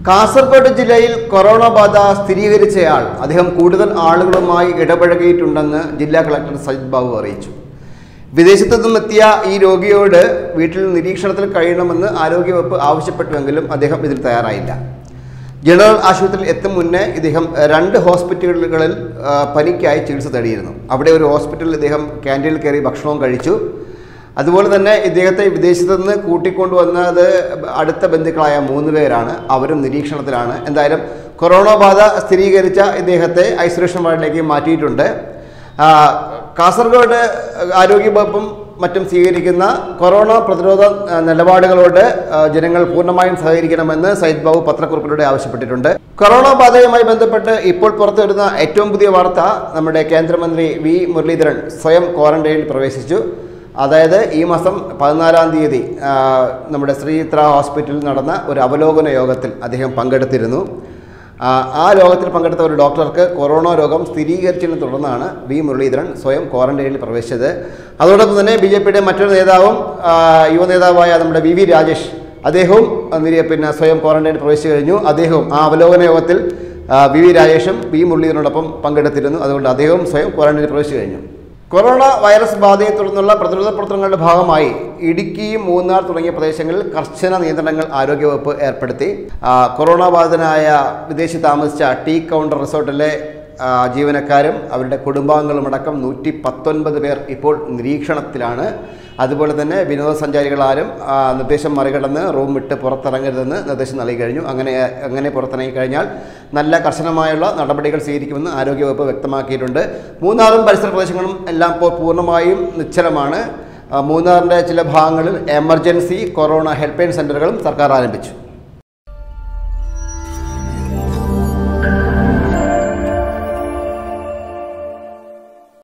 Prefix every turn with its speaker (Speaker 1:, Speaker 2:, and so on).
Speaker 1: കാസർഗോഡ് ജില്ലയിൽ കൊറോണ ബാധ സ്ഥിരീകരിച്ചയാൾ അദ്ദേഹം കൂടുതൽ ആളുകളുമായി ഇടപഴകിയിട്ടുണ്ടെന്ന് ജില്ലാ കളക്ടർ സജിത് ബാബു അറിയിച്ചു വിദേശത്തു നിന്നും എത്തിയ ഈ രോഗിയോട് വീട്ടിൽ നിരീക്ഷണത്തിൽ കഴിയണമെന്ന് ആരോഗ്യവകുപ്പ് ആവശ്യപ്പെട്ടുവെങ്കിലും അദ്ദേഹം ഇതിൽ തയ്യാറായില്ല ജനറൽ ആശുപത്രിയിൽ എത്തും മുന്നേ ഇദ്ദേഹം രണ്ട് ഹോസ്പിറ്റലുകളിൽ ആ, പനിക്കായി ചികിത്സ തേടിയിരുന്നു അവിടെ ഒരു ഹോസ്പിറ്റലിൽ ഇദ്ദേഹം ക്യാൻറ്റീനിൽ കയറി ഭക്ഷണവും കഴിച്ചു അതുപോലെ തന്നെ ഇദ്ദേഹത്തെ വിദേശത്ത് നിന്ന് കൂട്ടിക്കൊണ്ടുവന്നത് അടുത്ത ബന്ധുക്കളായ മൂന്ന് പേരാണ് അവരും നിരീക്ഷണത്തിലാണ് എന്തായാലും കൊറോണ ബാധ സ്ഥിരീകരിച്ച ഇദ്ദേഹത്തെ ഐസൊലേഷൻ വാർഡിലേക്ക് മാറ്റിയിട്ടുണ്ട് ആ, കാസർഗോഡ് ആരോഗ്യ വകുപ്പും മറ്റും സ്വീകരിക്കുന്ന കൊറോണ പ്രതിരോധ ആ, നിലപാടുകളോട് ആ, ജനങ്ങൾ പൂർണ്ണമായും സഹകരിക്കണമെന്ന് സയ്യിദ് ബാബു പത്രക്കുറിപ്പിലൂടെ ആവശ്യപ്പെട്ടിട്ടുണ്ട് കൊറോണ ബാധയുമായി ബന്ധപ്പെട്ട് ഇപ്പോൾ പുറത്തു വരുന്ന ഏറ്റവും പുതിയ വാർത്ത നമ്മുടെ കേന്ദ്രമന്ത്രി വി മുരളീധരൻ സ്വയം ക്വാറന്റൈനിൽ പ്രവേശിച്ചു അതായത് ഈ മാസം പതിനാലാം തീയതി ആ, നമ്മുടെ ശ്രീചിത്ര ഹോസ്പിറ്റലിൽ നടന്ന ഒരു അവലോകന യോഗത്തിൽ അദ്ദേഹം പങ്കെടുത്തിരുന്നു ആ, ആ രോഗത്തിൽ പങ്കെടുത്ത ഒരു ഡോക്ടർക്ക് കൊറോണ രോഗം സ്ഥിരീകരിച്ചതിനെ തുടർന്നാണ് വി മുരളീധരൻ സ്വയം ക്വാറന്റൈനിൽ പ്രവേശിച്ചത് അതോടൊപ്പം തന്നെ ബി ജെ പിയുടെ മറ്റൊരു നേതാവും ആ, യുവ നേതാവായ നമ്മുടെ വി വി രാജേഷ് അദ്ദേഹവും ആ, നിര- പിന്നെ സ്വയം ക്വാറന്റൈനിൽ പ്രവേശിച്ചു കഴിഞ്ഞു അദ്ദേഹവും ആ അവലോകന യോഗത്തിൽ ആ, വി വി രാജേഷും വി മുരളീധരനോടൊപ്പം പങ്കെടുത്തിരുന്നു അതുകൊണ്ട് അദ്ദേഹവും സ്വയം ക്വാറന്റൈനിൽ പ്രവേശിച്ചു കഴിഞ്ഞു കൊറോണ വൈറസ് ബാധയെ തുടർന്നുള്ള പ്രതിരോധ പ്രവർത്തനങ്ങളുടെ ഭാഗമായി ഇടുക്കി മൂന്നാർ തുടങ്ങിയ പ്രദേശങ്ങളിൽ കർശന നിയന്ത്രണങ്ങൾ ആരോഗ്യവകുപ്പ് ഏർപ്പെടുത്തി ആ, കൊറോണ ബാധിതനായ വിദേശി താമസിച്ച ടീ കൗണ്ടർ റിസോർട്ടിലെ ആ, ജീവനക്കാരും അവരുടെ കുടുംബാംഗങ്ങളും അടക്കം നൂറ്റി പത്തൊൻപത് പേർ ഇപ്പോൾ നിരീക്ഷണത്തിലാണ് അതുപോലെ തന്നെ വിനോദസഞ്ചാരികളാരും ആ, നിർദ്ദേശം മറികടന്ന് റൂം വിട്ട് പുറത്തിറങ്ങരുതെന്ന് നിർദ്ദേശം നൽകി കഴിഞ്ഞു അങ്ങനെ അങ്ങനെ പുറത്തിറങ്ങി കഴിഞ്ഞാൽ നല്ല കർശനമായുള്ള നടപടികൾ സ്വീകരിക്കുമെന്ന് ആരോഗ്യവകുപ്പ് വ്യക്തമാക്കിയിട്ടുണ്ട് മൂന്നാറും പരിസര പ്രദേശങ്ങളും എല്ലാം ഇപ്പോൾ പൂർണ്ണമായും നിശ്ചലമാണ് ആ, മൂന്നാറിൻ്റെ ചില ഭാഗങ്ങളിൽ എമർജൻസി കൊറോണ ഹെൽപ്പ് ലൈൻ സെൻ്ററുകളും സർക്കാർ ആരംഭിച്ചു